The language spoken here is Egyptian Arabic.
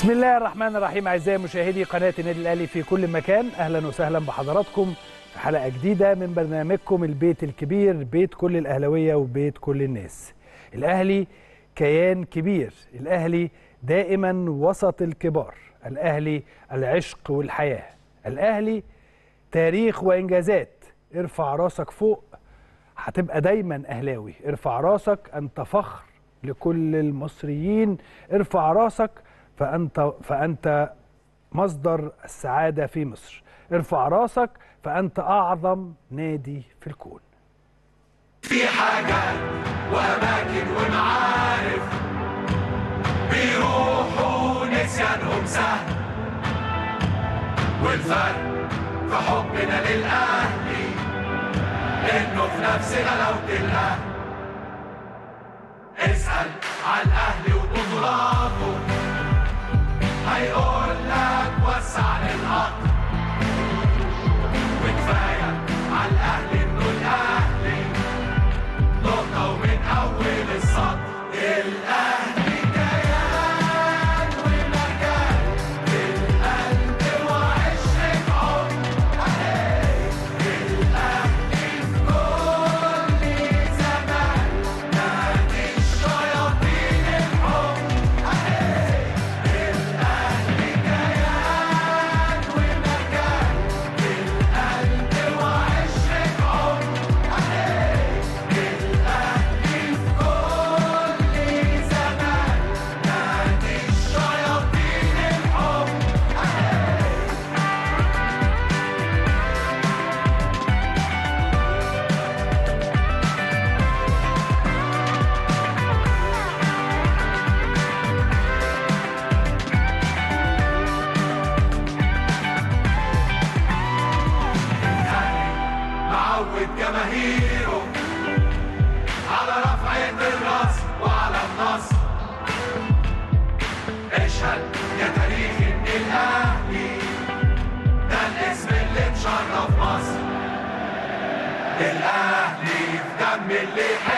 بسم الله الرحمن الرحيم اعزائي مشاهدي قناه النادي الاهلي في كل مكان اهلا وسهلا بحضراتكم في حلقه جديده من برنامجكم البيت الكبير بيت كل الاهلاويه وبيت كل الناس الاهلي كيان كبير الاهلي دائما وسط الكبار الاهلي العشق والحياه الاهلي تاريخ وانجازات ارفع راسك فوق هتبقى دايما اهلاوي ارفع راسك انت فخر لكل المصريين ارفع راسك فانت فانت مصدر السعاده في مصر ارفع راسك فانت اعظم نادي في الكون في حاجات وأماكن ومعارف بيروحوا نسيانهم سهل والفرق في حبنا للأهلي إنه في نفس غلاوة الأهل اسأل عن الأهلي وبطولاته هيقول لك وسع للقطر وكفاية على الأهلي إنه الأهلي نقطة ومن أول السطر الأهلي كيان ومكان في القلب وعشرة عمر الأهلي في كل زمان نادي الشياطين الحمر الأهلي كيان ومكان في القلب وعشرة عمر الأهلي في كل زمان نادي الشياطين الحمر معود جماهيره على رفعة الراس وعلى النصر اشهد يا تاريخ ان الاهلي ده الاسم اللي مشرف مصر الاهلي في دم اللي يحب